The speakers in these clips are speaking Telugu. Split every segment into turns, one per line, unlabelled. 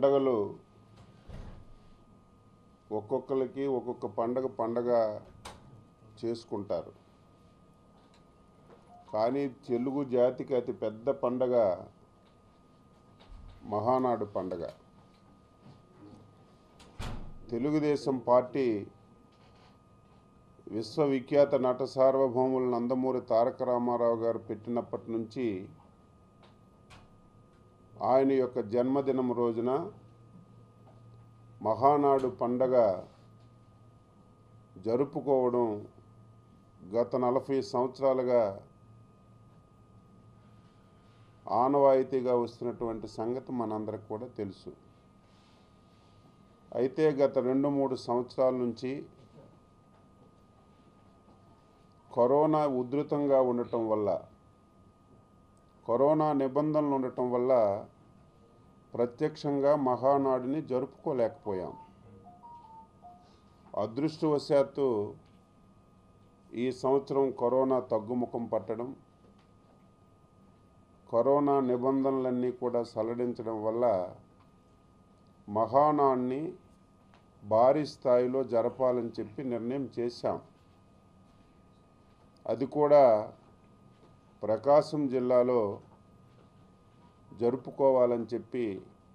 పండగలు ఒక్కొక్కరికి ఒక్కొక్క పండగ పండగ చేసుకుంటారు కానీ తెలుగు జాతికి అతి పెద్ద పండగ మహానాడు పండగ తెలుగుదేశం పార్టీ విశ్వవిఖ్యాత నట సార్వభౌములు నందమూరి తారక రామారావు గారు పెట్టినప్పటి నుంచి ఆయన యొక్క జన్మదినం రోజున మహానాడు పండగ జరుపుకోవడం గత నలభై సంవత్సరాలుగా ఆనవాయితీగా వస్తున్నటువంటి సంగతి మనందరికి కూడా తెలుసు అయితే గత రెండు మూడు సంవత్సరాల నుంచి కరోనా ఉధృతంగా ఉండటం వల్ల కరోనా నిబంధనలు ఉండటం వల్ల ప్రత్యక్షంగా మహానాడిని జరుపుకోలేకపోయాం అదృష్టవశాత్తు ఈ సంవత్సరం కరోనా తగ్గుముఖం పట్టడం కరోనా నిబంధనలన్నీ కూడా సడలించడం వల్ల మహానాడిని భారీ స్థాయిలో జరపాలని చెప్పి నిర్ణయం చేశాం అది కూడా ప్రకాశం జిల్లాలో జరుపుకోవాలని చెప్పి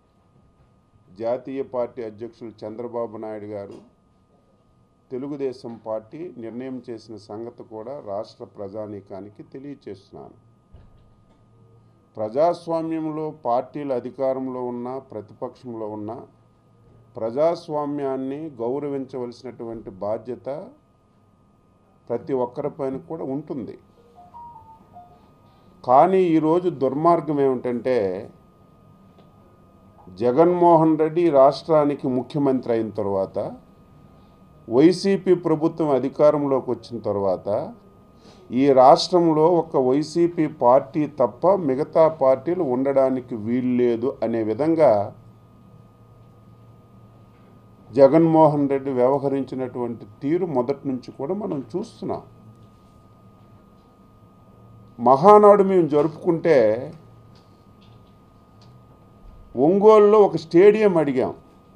జాతీయ పార్టీ అధ్యక్షులు చంద్రబాబు నాయుడు గారు తెలుగుదేశం పార్టీ నిర్ణయం చేసిన సంగతి కూడా రాష్ట్ర ప్రజానీకానికి తెలియచేస్తున్నాను ప్రజాస్వామ్యంలో పార్టీలు అధికారంలో ఉన్న ప్రతిపక్షంలో ఉన్న ప్రజాస్వామ్యాన్ని గౌరవించవలసినటువంటి బాధ్యత ప్రతి ఒక్కరిపైన కూడా ఉంటుంది కానీ ఈరోజు దుర్మార్గం ఏమిటంటే జగన్మోహన్ రెడ్డి ఈ రాష్ట్రానికి ముఖ్యమంత్రి అయిన తర్వాత వైసీపీ ప్రభుత్వం అధికారంలోకి వచ్చిన తర్వాత ఈ రాష్ట్రంలో ఒక వైసీపీ పార్టీ తప్ప మిగతా పార్టీలు ఉండడానికి వీల్లేదు అనే విధంగా జగన్మోహన్ రెడ్డి వ్యవహరించినటువంటి తీరు మొదటి నుంచి కూడా మనం చూస్తున్నాం మహానాడు మేము జరుపుకుంటే ఒంగోలులో ఒక స్టేడియం అడిగాం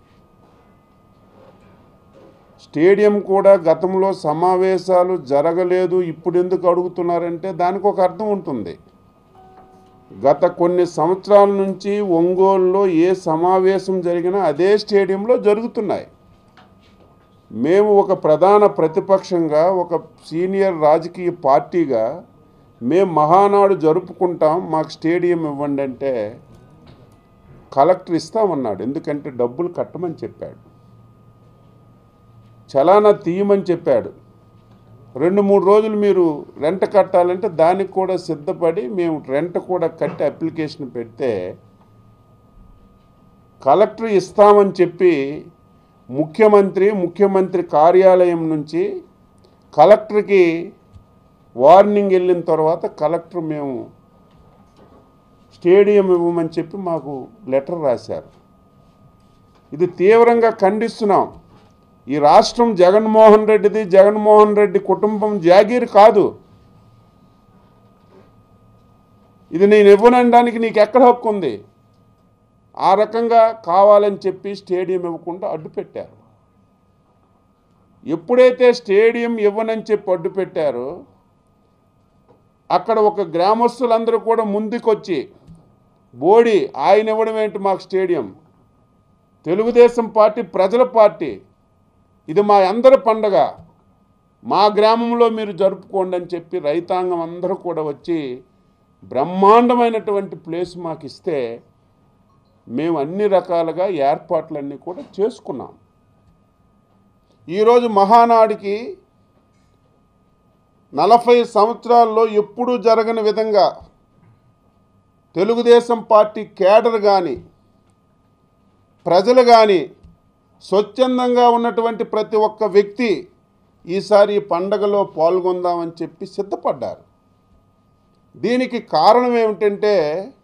స్టేడియం కూడా గతంలో సమావేశాలు జరగలేదు ఇప్పుడు ఎందుకు అడుగుతున్నారంటే దానికి ఒక అర్థం ఉంటుంది గత కొన్ని సంవత్సరాల నుంచి ఒంగోలులో ఏ సమావేశం జరిగినా అదే స్టేడియంలో జరుగుతున్నాయి మేము ఒక ప్రధాన ప్రతిపక్షంగా ఒక సీనియర్ రాజకీయ పార్టీగా మేము మహానాడు జరుపుకుంటాం మాకు స్టేడియం ఇవ్వండి అంటే కలెక్టర్ ఇస్తామన్నాడు ఎందుకంటే డబ్బులు కట్టమని చెప్పాడు చలానా తీయమని చెప్పాడు రెండు మూడు రోజులు మీరు రెంట్ కట్టాలంటే దానికి కూడా సిద్ధపడి మేము రెంట్ కూడా కట్టి అప్లికేషన్ పెడితే కలెక్టర్ ఇస్తామని చెప్పి ముఖ్యమంత్రి ముఖ్యమంత్రి కార్యాలయం నుంచి కలెక్టర్కి వార్నింగ్ వెళ్ళిన తర్వాత కలెక్టర్ మేము స్టేడియం ఇవ్వమని చెప్పి మాకు లెటర్ రాశారు ఇది తీవ్రంగా ఖండిస్తున్నాం ఈ రాష్ట్రం జగన్మోహన్ రెడ్డిది జగన్మోహన్ రెడ్డి కుటుంబం జాగీర్ కాదు ఇది నేను ఇవ్వనడానికి నీకు ఎక్కడ హక్కు ఉంది ఆ రకంగా కావాలని చెప్పి స్టేడియం ఇవ్వకుండా అడ్డు పెట్టారు ఎప్పుడైతే స్టేడియం ఇవ్వనని చెప్పి అడ్డు పెట్టారో అక్కడ ఒక గ్రామస్తులందరూ కూడా ముందుకొచ్చి బోడి ఆయన ఇవ్వడం ఏంటి మాకు స్టేడియం తెలుగుదేశం పార్టీ ప్రజల పార్టీ ఇది మా అందరి పండగ మా గ్రామంలో మీరు జరుపుకోండి అని చెప్పి రైతాంగం అందరూ కూడా వచ్చి బ్రహ్మాండమైనటువంటి ప్లేస్ మాకు ఇస్తే మేము అన్ని రకాలుగా ఏర్పాట్లన్నీ కూడా చేసుకున్నాం ఈరోజు మహానాడికి నలభై సంవత్సరాల్లో ఎప్పుడూ జరగని విధంగా తెలుగుదేశం పార్టీ కేడర్ కానీ ప్రజలు కానీ స్వచ్ఛందంగా ఉన్నటువంటి ప్రతి ఒక్క వ్యక్తి ఈసారి ఈ పండగలో పాల్గొందామని చెప్పి సిద్ధపడ్డారు దీనికి కారణం ఏమిటంటే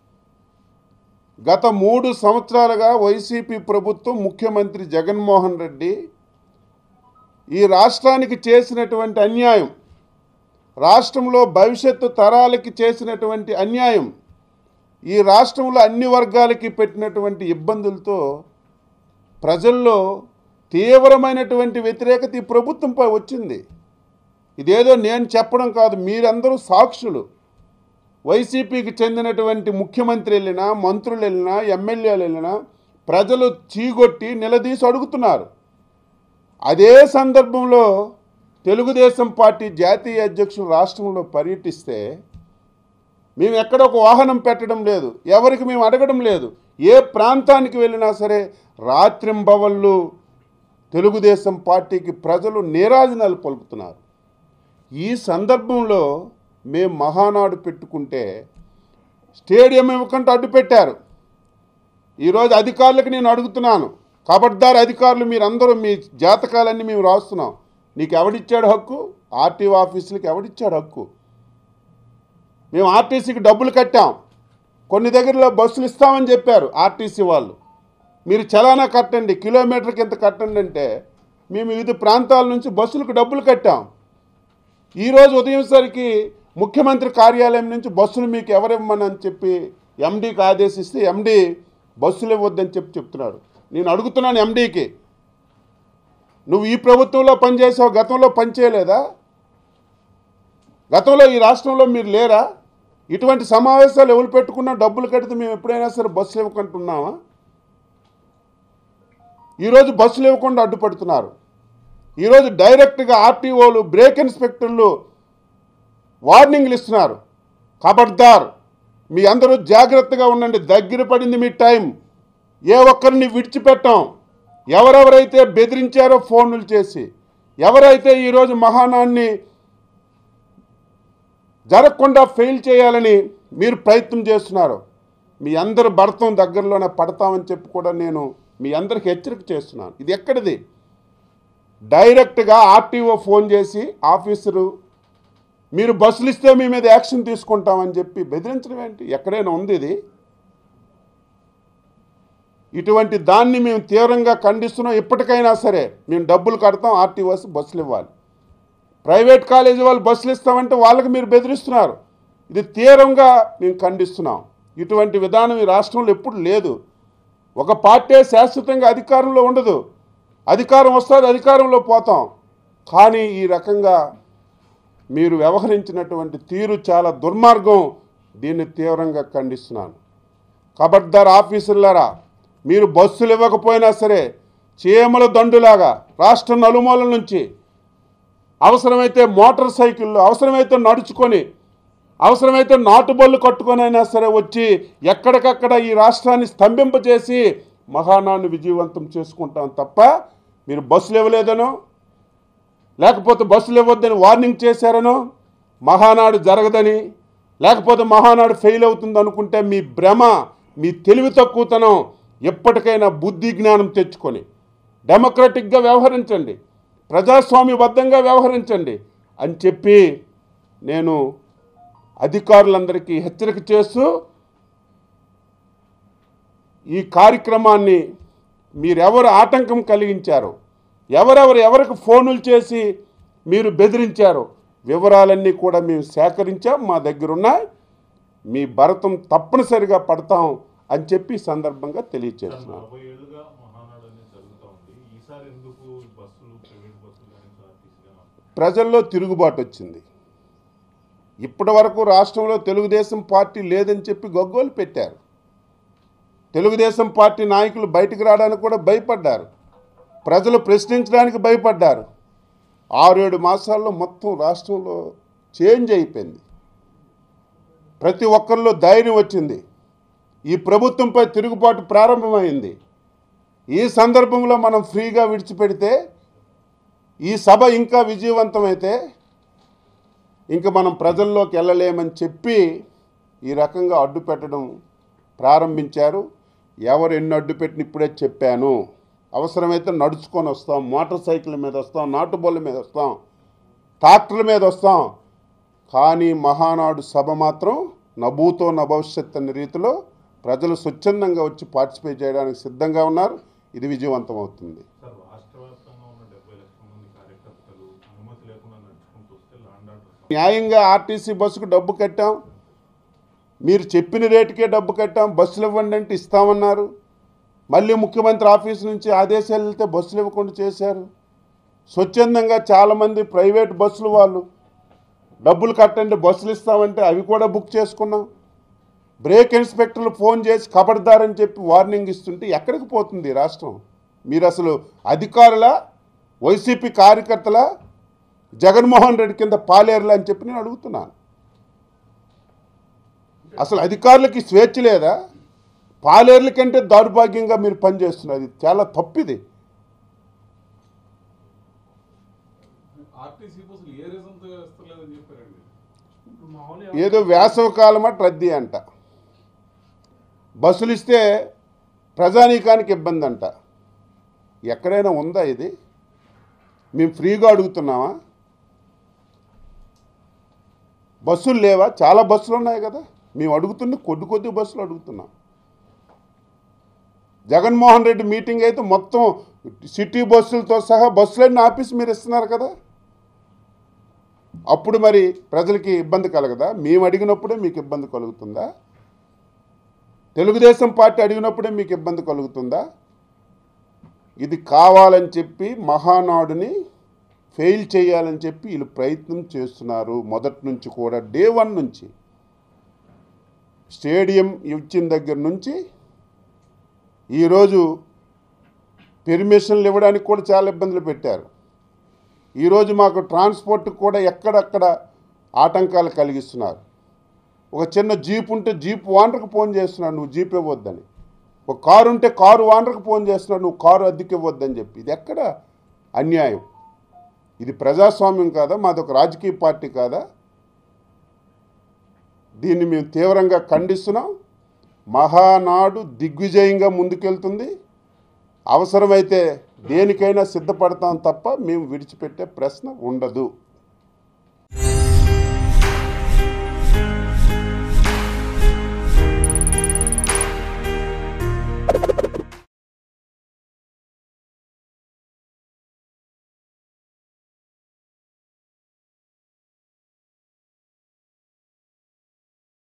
గత మూడు సంవత్సరాలుగా వైసీపీ ప్రభుత్వం ముఖ్యమంత్రి జగన్మోహన్ రెడ్డి ఈ రాష్ట్రానికి చేసినటువంటి అన్యాయం రాష్ట్రంలో భవిష్యత్తు తరాలకి చేసినటువంటి అన్యాయం ఈ రాష్ట్రంలో అన్ని వర్గాలకి పెట్టినటువంటి ఇబ్బందులతో ప్రజల్లో తీవ్రమైనటువంటి వ్యతిరేకత ఈ ప్రభుత్వంపై వచ్చింది ఇదేదో నేను చెప్పడం కాదు మీరందరూ సాక్షులు వైసీపీకి చెందినటువంటి ముఖ్యమంత్రి వెళ్ళినా మంత్రులు వెళ్ళినా ఎమ్మెల్యేలు వెళ్ళినా ప్రజలు చీగొట్టి నిలదీసి అడుగుతున్నారు అదే సందర్భంలో తెలుగుదేశం పార్టీ జాతీయ అధ్యక్షులు రాష్ట్రంలో పర్యటిస్తే మేము ఎక్కడ ఒక వాహనం పెట్టడం లేదు ఎవరికి మేము అడగడం లేదు ఏ ప్రాంతానికి వెళ్ళినా సరే రాత్రింబవళ్ళు తెలుగుదేశం పార్టీకి ప్రజలు నీరాజనాలు పలుకుతున్నారు ఈ సందర్భంలో మేము మహానాడు పెట్టుకుంటే స్టేడియం ఇవ్వకుండా అడ్డు పెట్టారు ఈరోజు అధికారులకు నేను అడుగుతున్నాను కబడ్దార్ అధికారులు మీరందరూ మీ జాతకాలన్నీ మేము రాస్తున్నాం నీకు ఎవడిచ్చాడు హక్కు ఆర్టీఓ ఆఫీసులకు ఎవడిచ్చాడు హక్కు మేము ఆర్టీసీకి డబ్బులు కట్టాం కొన్ని దగ్గరలో బస్సులు ఇస్తామని చెప్పారు ఆర్టీసీ వాళ్ళు మీరు చలానా కట్టండి కిలోమీటర్కి ఎంత కట్టండి అంటే మేము వివిధ ప్రాంతాల నుంచి బస్సులకు డబ్బులు కట్టాం ఈరోజు ఉదయం సరికి ముఖ్యమంత్రి కార్యాలయం నుంచి బస్సులు మీకు ఎవరివ్వమని అని చెప్పి ఎండీకి ఆదేశిస్తే ఎండీ బస్సులు ఇవ్వద్దని చెప్పి చెప్తున్నాడు నేను అడుగుతున్నాను ఎండీకి నువ్వు ఈ ప్రభుత్వంలో పనిచేసావు గతంలో పనిచేయలేదా గతంలో ఈ రాష్ట్రంలో మీరు లేరా ఇటువంటి సమావేశాలు ఎవరు పెట్టుకున్నా డబ్బులు కడితే మేము ఎప్పుడైనా సరే బస్సులు ఇవ్వకుంటున్నామా ఈరోజు బస్సులు ఇవ్వకుండా అడ్డుపడుతున్నారు ఈరోజు డైరెక్ట్గా ఆర్టీఓలు బ్రేక్ ఇన్స్పెక్టర్లు వార్నింగ్లు ఇస్తున్నారు ఖబర్దార్ మీ అందరూ జాగ్రత్తగా ఉండండి దగ్గర పడింది మీ టైం ఏ ఒక్కరిని విడిచిపెట్టాం ఎవరెవరైతే బెదిరించారో ఫోన్లు చేసి ఎవరైతే ఈరోజు మహానాన్ని జరగకుండా ఫెయిల్ చేయాలని మీరు ప్రయత్నం చేస్తున్నారు మీ అందరు భర్తం దగ్గరలోనే పడతామని చెప్పి కూడా నేను మీ అందరికి హెచ్చరిక చేస్తున్నాను ఇది ఎక్కడిది డైరెక్ట్గా ఆర్టీఓ ఫోన్ చేసి ఆఫీసరు మీరు బస్సులు ఇస్తే మీ మీద యాక్షన్ తీసుకుంటామని చెప్పి బెదిరించడం ఏంటి ఎక్కడైనా ఉంది ఇది ఇటువంటి దాన్ని మేము తీవ్రంగా ఖండిస్తున్నాం ఇప్పటికైనా సరే మేము డబ్బులు కడతాం ఆర్టీఓస్ బస్సులు ఇవ్వాలి ప్రైవేట్ కాలేజీ వాళ్ళు బస్సులు ఇస్తామంటే వాళ్ళకి మీరు బెదిరిస్తున్నారు ఇది తీవ్రంగా మేము ఖండిస్తున్నాం ఇటువంటి విధానం ఈ రాష్ట్రంలో ఎప్పుడు లేదు ఒక పార్టీ శాశ్వతంగా అధికారంలో ఉండదు అధికారం వస్తుంది అధికారంలో పోతాం కానీ ఈ రకంగా మీరు వ్యవహరించినటువంటి తీరు చాలా దుర్మార్గం దీన్ని తీవ్రంగా ఖండిస్తున్నాను కబడ్దార్ ఆఫీసులారా మీరు బస్సులు ఇవ్వకపోయినా సరే చీమల దండులాగా రాష్ట్ర నలుమూలల నుంచి అవసరమైతే మోటార్ సైకిళ్ళు అవసరమైతే నడుచుకొని అవసరమైతే నాటుబళ్ళు కట్టుకొని అయినా సరే వచ్చి ఎక్కడికక్కడ ఈ రాష్ట్రాన్ని స్తంభింపజేసి మహానాన్ని విజయవంతం చేసుకుంటాం తప్ప మీరు బస్సులు ఇవ్వలేదనో లేకపోతే బస్సులు ఇవ్వద్దని వార్నింగ్ చేశారనో మహానాడు జరగదని లేకపోతే మహానాడు ఫెయిల్ అవుతుంది అనుకుంటే మీ భ్రమ మీ తెలివి తక్కువతనం ఎప్పటికైనా బుద్ధి జ్ఞానం తెచ్చుకొని డెమోక్రటిక్గా వ్యవహరించండి ప్రజాస్వామ్యబద్ధంగా వ్యవహరించండి అని చెప్పి నేను అధికారులందరికీ హెచ్చరిక చేస్తూ ఈ కార్యక్రమాన్ని మీరెవరు ఆటంకం కలిగించారో ఎవరెవరు ఎవరికి ఫోనులు చేసి మీరు బెదిరించారో వివరాలన్నీ కూడా మేము సేకరించాం మా దగ్గర ఉన్నాయి మీ భరతం తప్పనిసరిగా పడతాం అని చెప్పి ఈ సందర్భంగా తెలియచేస్తున్నాను
నలభై ఏళ్ళుగా మహానాడు అనేది జరుగుతూ ఉంది ఈసారి ఎందుకు ఈ బస్సులు ప్రైవేట్ బస్సులు కానీ ఆర్టీసీ కానీ
ప్రజల్లో తిరుగుబాటు వచ్చింది ఇప్పటి వరకు రాష్ట్రంలో తెలుగుదేశం పార్టీ లేదని చెప్పి గగ్గోలు పెట్టారు తెలుగుదేశం పార్టీ నాయకులు బయటికి రావడానికి కూడా భయపడ్డారు ప్రజలు ప్రశ్నించడానికి భయపడ్డారు ఆరేడు మాసాల్లో మొత్తం రాష్ట్రంలో చేంజ్ అయిపోయింది ప్రతి ఒక్కరిలో ధైర్యం వచ్చింది ఈ ప్రభుత్వంపై తిరుగుబాటు ప్రారంభమైంది ఈ సందర్భంలో మనం ఫ్రీగా విడిచిపెడితే ఈ సభ ఇంకా విజయవంతమైతే ఇంక మనం ప్రజల్లోకి వెళ్ళలేమని చెప్పి ఈ రకంగా అడ్డు పెట్టడం ప్రారంభించారు ఎవరు ఎన్ని అడ్డు పెట్టిన ఇప్పుడే చెప్పాను అవసరమైతే నడుచుకొని వస్తాం మోటార్ సైకిల్ మీద వస్తాం నాటుబొల్ల మీద వస్తాం ట్రాక్టర్ల మీద వస్తాం కానీ మహానాడు సభ మాత్రం నభూతో నభవిష్యత్ అనే రీతిలో ప్రజలు స్వచ్ఛందంగా వచ్చి పార్టిసిపేట్ చేయడానికి సిద్ధంగా ఉన్నారు ఇది విజయవంతం అవుతుంది
సార్ రాష్ట్ర వ్యాప్తంగా ఉన్న డెబ్బై లక్షల మంది కార్యకర్తలు అనుమతి లేకుండా నడుచుకుంటూ వస్తే లాండ్ ఆర్డర్
న్యాయంగా ఆర్టీసీ బస్సుకు డబ్బు కట్టాం మీరు చెప్పిన రేటుకే డబ్బు కట్టాం బస్సులు ఇవ్వండి అంటే ఇస్తామన్నారు మళ్ళీ ముఖ్యమంత్రి ఆఫీస్ నుంచి ఆదేశాలు వెళ్తే బస్సులు ఇవ్వకుండా చేశారు స్వచ్ఛందంగా చాలామంది ప్రైవేట్ బస్సులు వాళ్ళు డబ్బులు కట్టండి బస్సులు ఇస్తామంటే అవి కూడా బుక్ చేసుకున్నాం బ్రేక్ ఇన్స్పెక్టర్లు ఫోన్ చేసి ఖబర్దారని చెప్పి వార్నింగ్ ఇస్తుంటే ఎక్కడికి పోతుంది ఈ రాష్ట్రం మీరు అసలు అధికారుల వైసీపీ కార్యకర్తల జగన్మోహన్ రెడ్డి కింద పాలేరులు అని చెప్పి నేను అడుగుతున్నాను అసలు అధికారులకి స్వేచ్ఛ లేదా పాలేర్ల కంటే దౌర్భాగ్యంగా మీరు పనిచేస్తున్నారు ఇది చాలా తప్పిది
ఆర్టీసీ బస్సులు ఏ రీజన్తో వేస్తలేదని చెప్పారండి
ఇప్పుడు మామూలుగా
ఏదో వేసవ కాలమట రద్దీ అంట బస్సులు ఇస్తే ప్రజానీకానికి ఇబ్బంది అంట ఎక్కడైనా ఉందా ఇది మేము ఫ్రీగా అడుగుతున్నామా బస్సులు లేవా చాలా బస్సులు ఉన్నాయి కదా మేము అడుగుతున్న కొద్ది కొద్ది బస్సులు అడుగుతున్నాం జగన్మోహన్ రెడ్డి మీటింగ్ అయితే మొత్తం సిటీ బస్సులతో సహా బస్సులన్నీ ఆపేసి మీరు ఇస్తున్నారు కదా అప్పుడు మరి ప్రజలకి ఇబ్బంది కలగదా మేము అడిగినప్పుడే మీకు ఇబ్బంది కలుగుతుందా తెలుగుదేశం పార్టీ అడిగినప్పుడే మీకు ఇబ్బంది కలుగుతుందా ఇది కావాలని చెప్పి మహానాడుని ఫెయిల్ చేయాలని చెప్పి వీళ్ళు ప్రయత్నం చేస్తున్నారు మొదటి నుంచి కూడా డే వన్ నుంచి స్టేడియం ఇచ్చిన దగ్గర నుంచి ఈరోజు పెర్మిషన్లు ఇవ్వడానికి కూడా చాలా ఇబ్బందులు పెట్టారు ఈరోజు మాకు ట్రాన్స్పోర్ట్ కూడా ఎక్కడక్కడ ఆటంకాలు కలిగిస్తున్నారు ఒక చిన్న జీప్ ఉంటే జీప్ వానర్కి ఫోన్ చేస్తున్నాడు నువ్వు జీప్ ఇవ్వద్దని ఒక కారు ఉంటే కారు వానర్కి ఫోన్ చేస్తున్నాడు నువ్వు కారు అద్దెకి ఇవ్వద్దని చెప్పి ఇది ఎక్కడ అన్యాయం ఇది ప్రజాస్వామ్యం కాదా మాది ఒక రాజకీయ పార్టీ కాదా దీన్ని మేము తీవ్రంగా ఖండిస్తున్నాం మహానాడు దిగ్విజయంగా ముందుకెళ్తుంది అవసరమైతే దేనికైనా సిద్ధపడతాం తప్ప మేము విడిచిపెట్టే ప్రశ్న ఉండదు